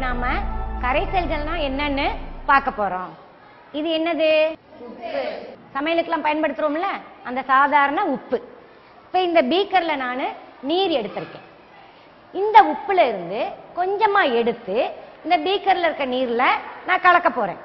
நாம கரைசல்கள்னா என்னன்னு பார்க்க போறோம் இது என்னது சமையலுக்கெல்லாம் பயன்படுத்துறோம்ல அந்த சாதாரண உப்பு இப்போ இந்த பீக்கர்ல நான் நீர் எடுத்திருக்கேன் இந்த உப்புல இருந்து கொஞ்சமா எடுத்து இந்த பீக்கர்ல இருக்க நீர்ல நான் கலக்க போறேன்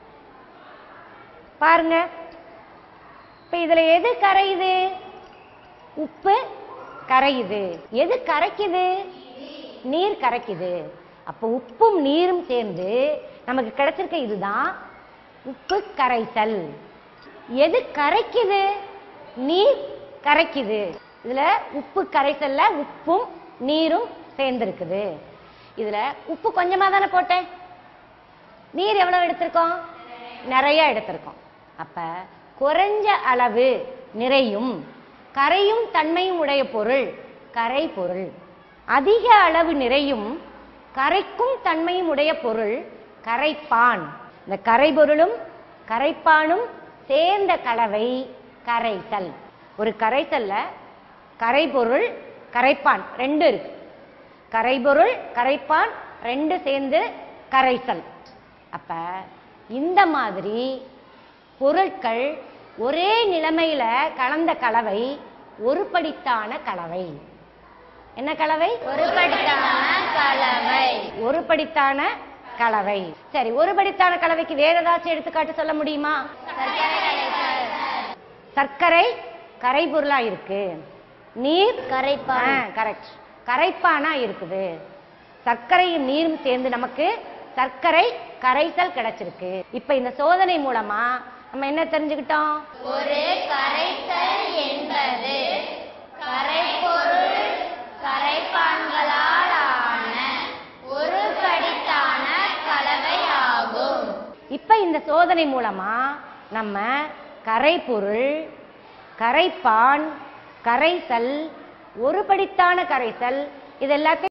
பாருங்க இப்ப இதுல எது கரையுது உப்பு கரையுது எது கரைக்குது நீர் கரைக்குது அப்போ உப்பும் நீரும் சேர்ந்து நமக்கு கிடைச்சிருக்க இதுதான் உப்பு கரைசல் எது கரைக்குது நீர் கரைக்குது இதுல உப்பு கரைசல்ல உப்பும் நீரும் சேர்ந்திருக்குது இதுல உப்பு கொஞ்சமா தானே போட்டேன் நீர் எவ்வளவு எடுத்திருக்கோம் நிறைய எடுத்திருக்கோம் அப்ப குறைஞ்ச அளவு நிறையும் கரையும் தன்மையும் உடைய பொருள் கரை பொருள் அதிக அளவு நிறையும் கரைக்கும் தன்மையும் உடைய பொருள் கரைப்பான் இந்த கரைபொருளும் கரைப்பானும் சேர்ந்த கலவை கரைசல் ஒரு கரைசல்ல கரைபொருள் கரைப்பான் ரெண்டு இருக்கு கரைபொருள் கரைப்பான் ரெண்டு சேர்ந்து கரைசல் அப்ப இந்த மாதிரி பொருட்கள் ஒரே நிலைமையில கலந்த கலவை ஒருபடித்தான கலவை என்ன கலவை ஒருபடித்தான கலவை ஒருபடித்தான கலவை சரி ஒருபடித்தான கலவைக்கு வேற ஏதாச்சும் எடுத்துக்காட்டு சொல்ல முடியுமா சர்க்கரை கரைபொருளா இருக்கு நீர் கரைப்பான். கரெக்ட் கரைப்பானா இருக்குது சர்க்கரையும் நீரும் சேர்ந்து நமக்கு சர்க்கரை கரைசல் கிடைச்சிருக்கு இப்ப இந்த சோதனை மூலமா நம்ம என்ன தெரிஞ்சுக்கிட்டோம் ஒரு கரைசல் என்பது கரைப்பொருள் கரைப்பான்களால் ஆன ஒருபடித்தான கலவை ஆகும் இப்ப இந்த சோதனை மூலமா நம்ம கரைபொருள் கரைப்பான் கரைசல் ஒருபடித்தான கரைசல் இது எல்லாத்தையும்